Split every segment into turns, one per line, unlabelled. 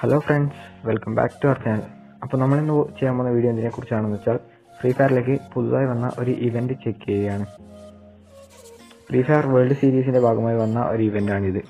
hello friends welcome back to our channel അപ്പോൾ നമ്മളിന്ന് ചെയ്യാൻ പോകുന്ന വീഡിയോ എന്തിനെ കുറിച്ചാണെന്ന് വെച്ചാൽ ഫ്രീ ഫയറിലേക്ക് പുതുതായി വന്ന ഒരു ഇവന്റ് ചെക്ക് ചെയ്യുകയാണ് ഫ്രീ ഫയർ വേൾഡ് സീരീസിന്റെ ഭാഗമായി വന്ന ഒരു ഇവന്റാണിത്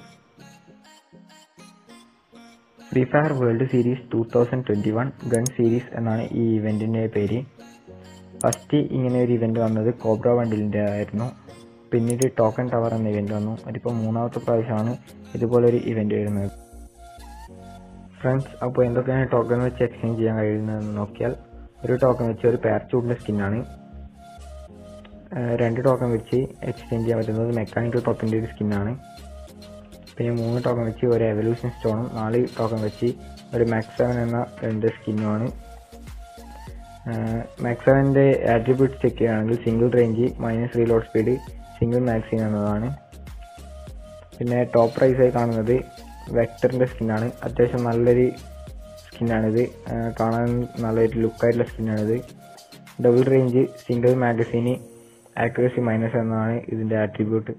free fire world series two thousand twenty one gun series എന്നാണ് ഈ ഇവന്റിന്റെ പേര് ഫസ്റ്റ് ഇങ്ങനെ ഒരു ഇവന്റ് വന്നത് കോബ്ര വണ്ടിലിൻ്റെ ആയിരുന്നു പിന്നീട് ടോക്കൺ ടവർ എന്ന ഇവന്റ് വന്നു അതിപ്പോൾ മൂന്നാമത്തെ പ്രാവശ്യമാണ് ഇതുപോലൊരു ഇവന്റ് വരുന്നത് ഫ്രണ്ട്സ് അപ്പോൾ എന്തൊക്കെയാണ് ടോക്കൺ വെച്ച് എക്സ്ചേഞ്ച് ചെയ്യാൻ കഴിയുന്നതെന്ന് നോക്കിയാൽ ഒരു ടോക്കൺ വെച്ച് ഒരു പാരച്ചൂട്ടിൻ്റെ സ്കിന്നാണ് രണ്ട് ടോക്കൺ വെച്ച് എക്സ്ചേഞ്ച് ചെയ്യാൻ പറ്റുന്നത് മെക്കാനിക്കൽ പപ്പിൻ്റെ ഒരു സ്കിന്നാണ് പിന്നെ മൂന്ന് ടോക്കൺ വെച്ച് ഒരു എവല്യൂഷൻ സ്റ്റോണും നാല് ടോക്കൺ വെച്ച് ഒരു മാക്സ് സെവൻ എന്ന രണ്ട് സ്കിന്നുമാണ് മാക്സ് സെവൻ്റെ ആട്രിബ്യൂട്ട് ചെക്ക് ചെയ്യുകയാണെങ്കിൽ single range minus reload speed single മാക്സിൻ എന്നതാണ് പിന്നെ ടോപ്പ് പ്രൈസായി കാണുന്നത് വെക്ടറിൻ്റെ സ്കിന്നാണ് അത്യാവശ്യം നല്ലൊരു സ്കിന്നാണിത് കാണാൻ നല്ലൊരു ലുക്കായിട്ടുള്ള സ്കിന്നാണിത് double range single magazine accuracy minus എന്നതാണ് ഇതിൻ്റെ ആട്രിബ്യൂട്ട്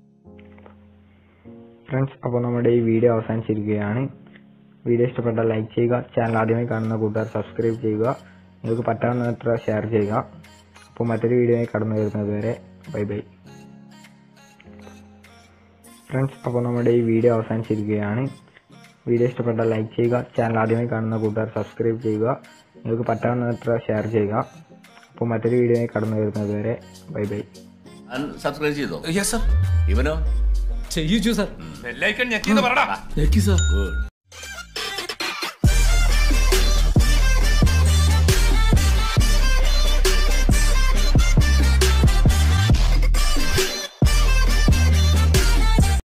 ഫ്രണ്ട്സ് അപ്പോൾ നമ്മുടെ ഈ വീഡിയോ അവസാനിച്ചിരിക്കുകയാണ് വീഡിയോ ഇഷ്ടപ്പെട്ടാൽ ലൈക്ക് ചെയ്യുക ചാനൽ ആദ്യമായി കാണുന്ന കൂട്ടുകാർ സബ്സ്ക്രൈബ് ചെയ്യുക നിങ്ങൾക്ക് പറ്റാവുന്നത്ര ഷെയർ ചെയ്യുക അപ്പോൾ മറ്റൊരു വീഡിയോയിൽ കടന്നു വരുന്നത് വരെ ബൈ ബൈ ഫ്രണ്ട്സ് അപ്പോൾ നമ്മുടെ ഈ വീഡിയോ അവസാനിച്ചിരിക്കുകയാണ് വീഡിയോ ഇഷ്ടപ്പെട്ടാൽ ലൈക്ക് ചെയ്യുക ചാനൽ ആദ്യമായി കാണുന്ന കൂട്ടുകാർ സബ്സ്ക്രൈബ് ചെയ്യുക നിങ്ങൾക്ക് പറ്റാവുന്നത്ര ഷെയർ ചെയ്യുക അപ്പോൾ മറ്റൊരു വീഡിയോയിൽ കടന്നു വരുന്നത് വരെ ബൈ ബൈ
സബ്സ്ക്രൈബ് ചെയ്തോ
യെസ് സർ
ഇവനോ
ചെയ്യിച്ചു സർ
ബെല്ലൈക്കൺ ഞെക്കിന്ന് പറടാ
ഞെക്കി സർ
ഗുഡ്